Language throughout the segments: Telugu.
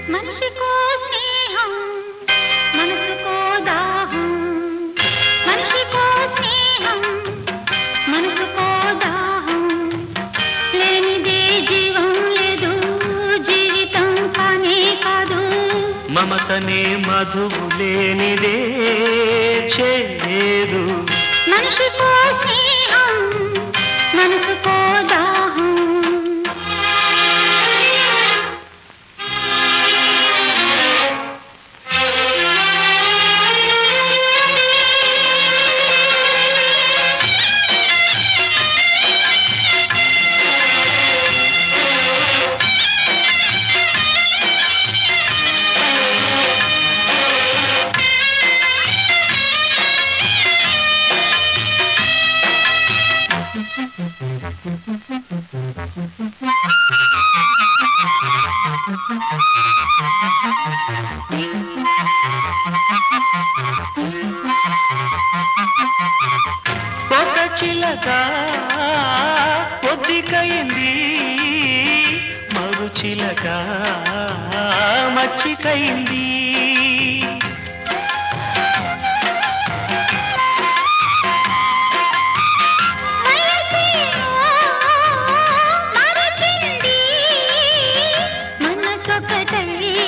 మనిషికో స్నేహం మనసుకో దాహం మనిషికో స్నేహం మనసుకో దాహం లేనిదే జీవం లేదు జీవితం కానే కాదు మమతనే మధువు లేనిదే చేదు మనిషికో స్నేహం మనసుకో దాహం ఒక చిలక ఒద్దికైంది మరు చిలక మచ్చికైంది వయసేమో మరచింది మనసొకటై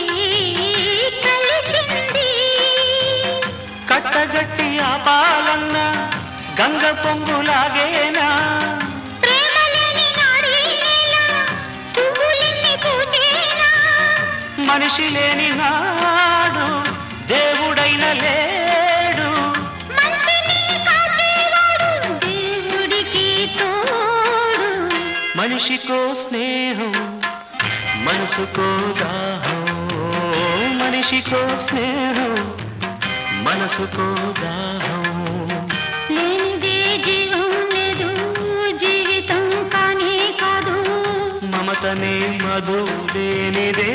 కలిసింది కట్టగట్టి ఆపాలన్న గంగ పొంగులాగేనా ప్రేమలేని నాడీ నేల పువ్వులెన్ని పూచేనా మనిషి లేని నాడు దేవుడైన లేడు మంచిని కాచేవాడు దేవుడికి తోడు మనిషికో స్నేహం మనసుకో దాహం మనిషికో స్నేహం మనసుకో దాహం లేనిదే జీవం లేదు జీవితం కానే కాదు మమతనే మధు లేనిదే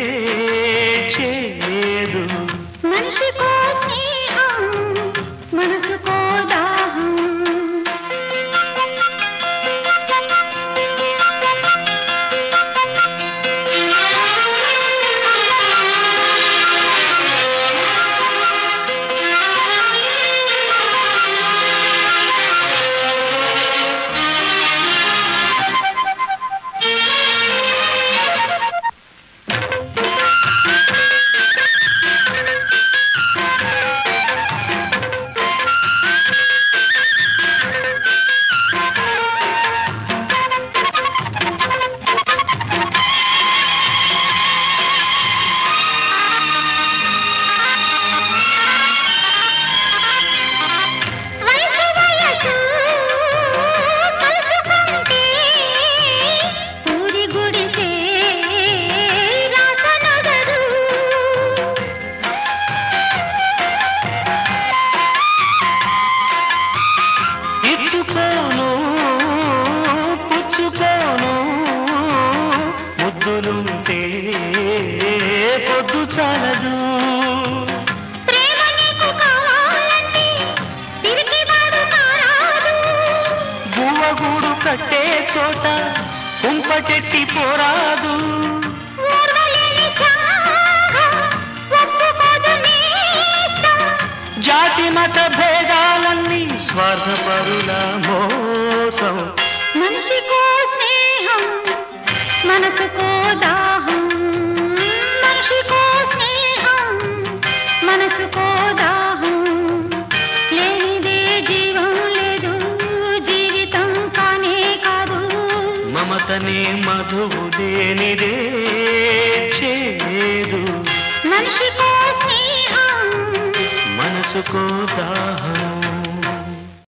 చేదు మనిషికో స్నేహం మనసుకో దాహం వయసు వయసు కలుసుకుంటే ఊరి గుడిసే రాచనగరు ఇచ్చుకోను పుచ్చుకోను ముద్దులుంటే పొద్దు చాలదు ప్రేమ నీకు కావాలంటే పిరికివాడు కారాదు గువ్వగూడు కట్టే చోట కుంపటెట్టి పోరాదు ఓర్వలేని శ్లాఘ ఒప్పుకోదు నేస్తం జాతి మత భేదాలన్నీ స్వార్థపరుల మోసం మనిషికో స్నేహం మనసుకో దాహం మనిషికో స్నేహం మనసుకో దాహం లేనిదే జీవం లేదు జీవితం కానే కాదు మమతనే మధువు లేనిదే చేదు మనిషికో స్నేహం మనసుకో దాహం